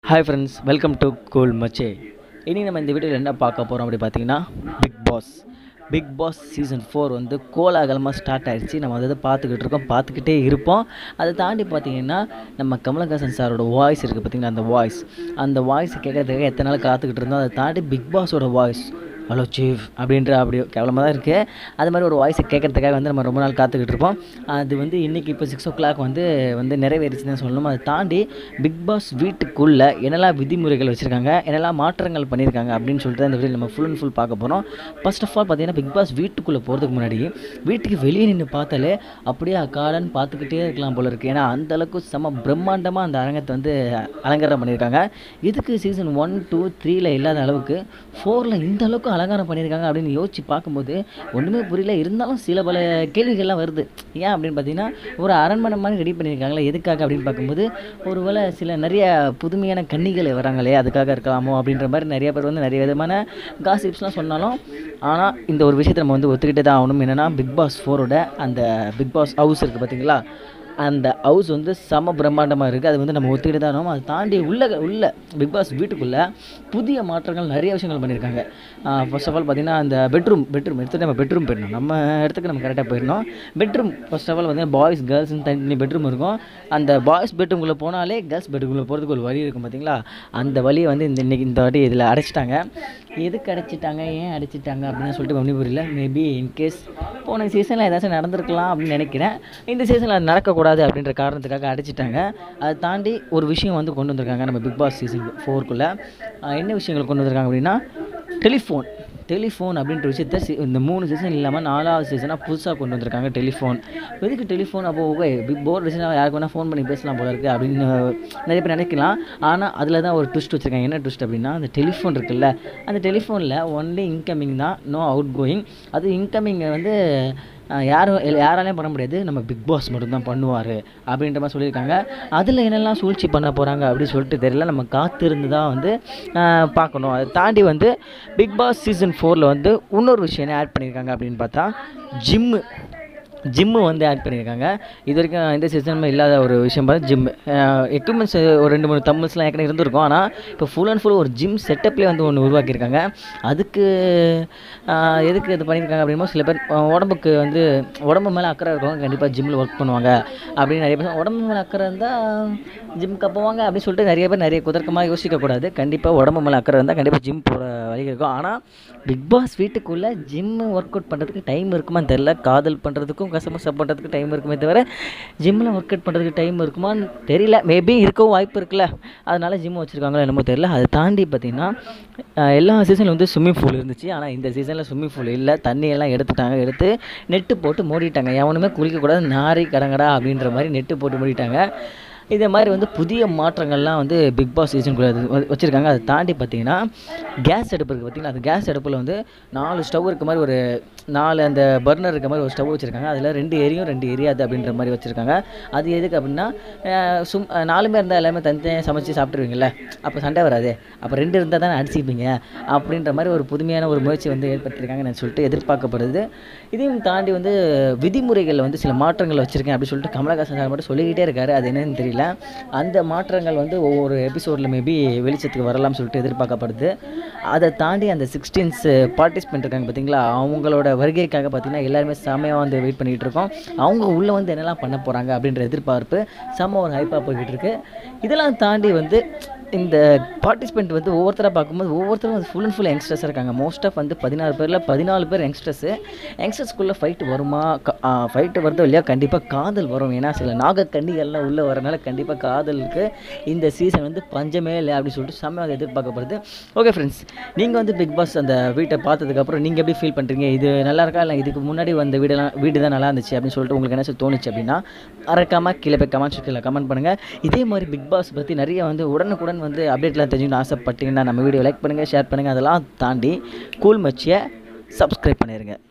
hi friends welcome to cool மச்சே இனி நம்ம இந்த வீடியோவில் என்ன பார்க்க போகிறோம் அப்படி பார்த்தீங்கன்னா Bigg Boss Bigg Boss season four வந்து கோலாகலமாக ஸ்டார்ட் ஆயிடுச்சு நம்ம அதை பார்த்துக்கிட்டு இருக்கோம் பார்த்துக்கிட்டே இருப்போம் அதை தாண்டி பார்த்தீங்கன்னா நம்ம கமலஹாசன் சாரோட வாய்ஸ் இருக்குது பார்த்தீங்கன்னா அந்த வாய்ஸ் அந்த வாய்ஸ் கேட்கறதுக்காக எத்தனை நாள் காத்துக்கிட்டு இருந்தோம் அதை தாண்டி பிக் பாஸோட வாய்ஸ் ஹலோ சீஃப் அப்படின்ற அப்படி கேவலமாக தான் இருக்குது அது மாதிரி ஒரு வாய்ஸை கேட்கறதுக்காக வந்து நம்ம ரொம்ப நாள் காத்துக்கிட்டு இருப்போம் அது வந்து இன்றைக்கி இப்போ சிக்ஸ் ஓ கிளாக் வந்து வந்து நிறைவேறிச்சுன்னு தான் சொல்லணும் அதை தாண்டி பிக் பாஸ் வீட்டுக்குள்ளே என்னெல்லாம் விதிமுறைகள் வச்சுருக்காங்க என்னெல்லாம் மாற்றங்கள் பண்ணியிருக்காங்க அப்படின்னு சொல்லிட்டு தான் இந்த வீடியோ நம்ம ஃபுல் அண்ட் ஃபுல் பார்க்க போகிறோம் ஃபர்ஸ்ட் ஆஃப் ஆல் பார்த்தீங்கன்னா பிக் பாஸ் வீட்டுக்குள்ளே போகிறதுக்கு முன்னாடி வீட்டுக்கு வெளியே நின்று பார்த்தாலே அப்படியே அக்காலன்னு பார்த்துக்கிட்டே இருக்கலாம் போல இருக்குது ஏன்னா அந்த அளவுக்கு செம்ம பிரம்மாண்டமாக அந்த அரங்கத்தை வந்து அலங்காரம் பண்ணியிருக்காங்க இதுக்கு சீசன் ஒன் டூ த்ரீல இல்லாத அளவுக்கு ஃபோரில் இந்த அளவுக்கு அலங்காரம் பண்ணியிருக்காங்க அப்படின்னு யோசிச்சு பார்க்கும்போது ஒன்றுமே புரியல இருந்தாலும் சில பல கேள்விகள்லாம் வருது ஏன் அப்படின்னு பார்த்தீங்கன்னா ஒரு அரண்மனை மாதிரி ரெடி பண்ணியிருக்காங்களே எதுக்காக அப்படின்னு பார்க்கும்போது ஒருவேளை சில நிறைய புதுமையான கன்னிகள் வராங்களே அதுக்காக இருக்கலாமோ அப்படின்ற மாதிரி நிறைய பேர் வந்து நிறைய விதமான காசிப்ஸ்லாம் சொன்னாலும் ஆனால் இந்த ஒரு விஷயத்தை நம்ம வந்து ஒத்துக்கிட்டே தான் ஆகணும் என்னென்னா பிக் பாஸ் ஃபோரோட அந்த பிக் பாஸ் ஹவுஸ் இருக்குது பார்த்தீங்களா அந்த ஹவுஸ் வந்து செம பிரம்மாண்டமாக இருக்குது அது வந்து நம்ம ஒத்துக்கிட்டு தான் ஆகணும் அதை தாண்டி உள்ள உள்ள பிக் பாஸ் வீட்டுக்குள்ளே புதிய மாற்றங்கள் நிறைய விஷயங்கள் பண்ணியிருக்காங்க ஃபர்ஸ்ட் ஆஃப் ஆல் பார்த்தீங்கன்னா அந்த பெட்ரூம் பெட்ரூம் எடுத்துகிட்டு நம்ம பெட்ரூம் போயிடணும் நம்ம இடத்துக்கு நம்ம கரெக்டாக போயிடணும் பெட்ரூம் ஃபர்ஸ்ட் ஆஃப் ஆல் பார்த்தீங்கன்னா பாய்ஸ் கேர்ள்ஸ்னு தனி பெட்ரூம் இருக்கும் அந்த பாய்ஸ் பெட்ரூம்குள்ளே போனாலே கேர்ள்ஸ் பெட்ரூம்குள்ளே போகிறதுக்கு ஒரு வழி இருக்கும் பார்த்தீங்களா அந்த வழியை வந்து இந்த இன்னைக்கு இந்த வாட்டி இதில் அடைச்சிட்டாங்க எதுக்கு அடைச்சிட்டாங்க ஏன் அடைச்சிட்டாங்க அப்படின்னு சொல்லிட்டு ஒன்றும் புரியல மேபி இன்கேஸ் போன சீசனில் ஏதாச்சும் நடந்திருக்கலாம் அப்படின்னு நினைக்கிறேன் இந்த சீசனில் அது நடக்கக்கூடாது அப்படின்ற காரணத்துக்காக அடைச்சிட்டாங்க அதை தாண்டி ஒரு விஷயம் வந்து கொண்டு வந்திருக்காங்க நம்ம பிக் பாஸ் சீசன் ஃபோருக்குள்ளே என்ன விஷயங்கள் கொண்டு வந்திருக்காங்க அப்படின்னா டெலிஃபோன் டெலிஃபோன் அப்படின்ற விஷயத்த சி- இந்த மூணு சீசன் இல்லாமல் நாலாவது சீசனாக புதுசாக கொண்டு வந்திருக்காங்க டெலிஃபோன் எதுக்கு டெலிஃபோன் அப்போ ஓகே பிக் போர் அடிச்சுனா யாருக்கு வேணால் ஃபோன் பண்ணி பேசலாம் போல இருக்குது அப்படின்னு நிறைய பேர் நினைக்கலாம் ஆனால் அதில் தான் ஒரு ட்விஸ்ட் வச்சுருக்காங்க என்ன ட்விஸ்ட் அப்படின்னா அந்த டெலிஃபோன் இருக்குல்ல அந்த டெலிஃபோனில் ஒன்லி இன்கமிங் தான் நோ அவுட் கோயிங் அது இன்கமிங்கை வந்து அஹ், யாரும் இல்ல- யாராலையும் பண்ண முடியாது நம்ம பிக் பாஸ் மட்டும்தான் பண்ணுவார் அப்படின்ற மாதிரி சொல்லியிருக்காங்க அதில் என்னெல்லாம் சூழ்ச்சி பண்ண போகிறாங்க அப்படின்னு சொல்லிட்டு தெரியல நம்ம காத்திருந்து தான் வந்து அஹ், பார்க்கணும் அதை தாண்டி வந்து பிக் பாஸ் சீசன் ஃபோரில் வந்து இன்னொரு விஷயம் என்ன ஆட் பண்ணியிருக்காங்க அப்படின்னு பார்த்தா ஜிம்மு ஜிம்மு வந்து ஆட் பண்ணியிருக்காங்க இது வரைக்கும் எந்த சீசனுமே இல்லாத ஒரு விஷயம் பார்த்து ஜிம் எக்யூப்மெண்ட்ஸ் ஒரு ரெண்டு மூணு தம்பிள்ஸ்லாம் ஏற்கனவே இருந்திருக்கும் ஆனால் இப்போ ஃபுல் அண்ட் ஃபுல் ஒரு ஜிம் செட்டப்லேயே வந்து ஒன்று உருவாக்கியிருக்காங்க அதுக்கு ஆஹ், எதுக்கு இது பண்ணியிருக்காங்க அப்படின்னா சில பேர் ஆஹ், உடம்புக்கு வந்து உடம்பு மேலே அக்கறை இருக்கவங்க கண்டிப்பாக ஜிம்மில் ஒர்க் பண்ணுவாங்க அப்படின்னு நிறைய பேர் உடம்பு மேலே அக்கறை இருந்தால் ஜிம்க்கு போவாங்க அப்படின்னு சொல்லிட்டு நிறைய பேர் நிறைய குதர்க்கமாக யோசிக்கக்கூடாது கண்டிப்பாக உடம்பு மேலே அக்கறை இருந்தால் கண்டிப்பாக ஜிம் போகிற வழி இருக்கும் ஆனால் பிக் பாஸ் வீட்டுக்குள்ளே ஜிம்மு ஒர்க் அவுட் பண்ணுறதுக்கு டைம் இருக்குமான்னு தெரில காதல் பண்ணுறதுக்கும் கஸ்டமர் சப் பண்ணுறதுக்கு டைம் இருக்குமே தவிர ஜிம்மில் ஒர்க் அவுட் பண்ணுறதுக்கு டைம் இருக்குமான்னு தெரியல மேபி இருக்கவும் வாய்ப்பு இருக்குல்ல அதனால ஜிம் வச்சுருக்காங்களோ என்னமோ தெரியல அதை தாண்டி பார்த்தீங்கன்னா அஹ், எல்லா சீசனில் வந்து ஸ்விம்மிங் பூல் இருந்துச்சு ஆனால் இந்த சீசனில் ஸ்விம்மிங் பூல் இல்லை தண்ணியெல்லாம் எடுத்துட்டாங்க எடுத்து நெட்டு போட்டு மூடிட்டாங்க எவனுமே குளிக்கக்கூடாது நாரி கடங்கடா அப்படின்ற மாதிரி நெட்டு போட்டு மூடிட்டாங்க இதே மாதிரி வந்து புதிய மாற்றங்கள்லாம் வந்து பிக் பாஸ் சீசனுக்குள்ளே வச்சுருக்காங்க அதை தாண்டி பார்த்தீங்கன்னா கேஸ் அடுப்பு இருக்குது பார்த்தீங்கன்னா அந்த கேஸ் அடுப்பில் வந்து நாலு ஸ்டவ் இருக்க மாதிரி ஒரு நாலு அந்த பர்னர் இருக்க மாதிரி ஒரு ஸ்டவ் வச்சுருக்காங்க அதில் ரெண்டு எரியும் ரெண்டு எரியாது அப்படின்ற மாதிரி வச்சுருக்காங்க அது எதுக்கு அப்படின்னா அஹ், சும் அஹ், நாலு பேர் இருந்தால் எல்லாமே தனித்தனியாக சமைச்சு சாப்பிட்ருவீங்கல்ல அப்போ சண்டை வராது அப்போ ரெண்டு இருந்தால் தானே அடிச்சிப்பீங்க அப்படின்ற மாதிரி ஒரு புதுமையான ஒரு முயற்சி வந்து ஏற்படுத்தியிருக்காங்கன்னு சொல்லிட்டு எதிர்பார்க்கப்படுது இதையும் தாண்டி வந்து விதிமுறைகளில் வந்து சில மாற்றங்கள் வச்சுருக்கேன் அப்படின்னு சொல்லிட்டு கமலஹாசன் சார் மட்டும் சொல்லிக்கிட்டே இருக்காரு அது என்னன்னு தெரியல அந்த மாற்றங்கள் வந்து ஒவ்வொரு எபிசோடில் மேபி வெளிச்சத்துக்கு வரலாம்னு சொல்லிட்டு எதிர்பார்க்கப்படுது அதை தாண்டி அந்த சிக்ஸ்டீன்ஸ் பார்ட்டிசிபெண்ட் இருக்காங்க பார்த்தீங்களா அவங்களோட வருகைக்காக பார்த்தீங்கன்னா எல்லாருமே செமையாக வந்து வெயிட் பண்ணிகிட்டு இருக்கோம் அவங்க உள்ளே வந்து என்னெல்லாம் பண்ண போகிறாங்க அப்படின்ற எதிர்பார்ப்பு செம்ம ஒரு ஹைப்பாக போய்கிட்டு இருக்கு இதெல்லாம் தாண்டி வந்து இந்த பார்ட்டிசிபெண்ட் வந்து ஒவ்வொருத்தராக பார்க்கும்போது ஒவ்வொருத்தரும் வந்து ஃபுல் அண்ட் ஃபுல் யங்ஸ்டர்ஸாக இருக்காங்க மோஸ்ட் ஆஃப் வந்து பதினாறு பேரில் பதினாலு பேர் யங்ஸ்டர்ஸு யங்ஸ்டர்ஸ்குள்ளே ஃபைட் வருமா ஃபைட்டு வருதோ இல்லையா கண்டிப்பாக காதல் வரும் ஏன்னா சில நாகக்கண்ணிகள்லாம் உள்ளே வரனால கண்டிப்பாக காதலுக்கு இந்த சீசன் வந்து பஞ்சமே இல்லை அப்படின்னு சொல்லிட்டு செம்ம வந்து எதிர்பார்க்கப்படுது ஓகே ஃப்ரெண்ட்ஸ் நீங்கள் வந்து பிக் பாஸ் அந்த வீட்டை பார்த்ததுக்கப்புறம் நீங்கள் எப்படி ஃபீல் பண்ணுறீங்க இது நல்லா இருக்கா இல்லை இதுக்கு முன்னாடி வந்த வீடெல்லாம் வீடு தான் நல்லா இருந்துச்சு அப்படின்னு சொல்லிட்டு உங்களுக்கு என்ன தோணுச்சு அப்படின்னா மறக்காமல் கீழே போய் கமெண்ட் செக்ஷனில் கமெண்ட் பண்ணுங்கள் இதே மாதிரி பிக் பாஸ் பற்றி நிறைய வந்து உடனுக்குடன் வந்து அப்டேட்லாம் தெரிஞ்சுக்கணும்னு ஆசைப்பட்டீங்கன்னா நம்ம வீடியோ லைக் பண்ணுங்கள் ஷேர் பண்ணுங்கள் அதெல்லாம் தாண்டி கூல் மச்சியை சப்ஸ்கிரைப் பண்ணிடுங்க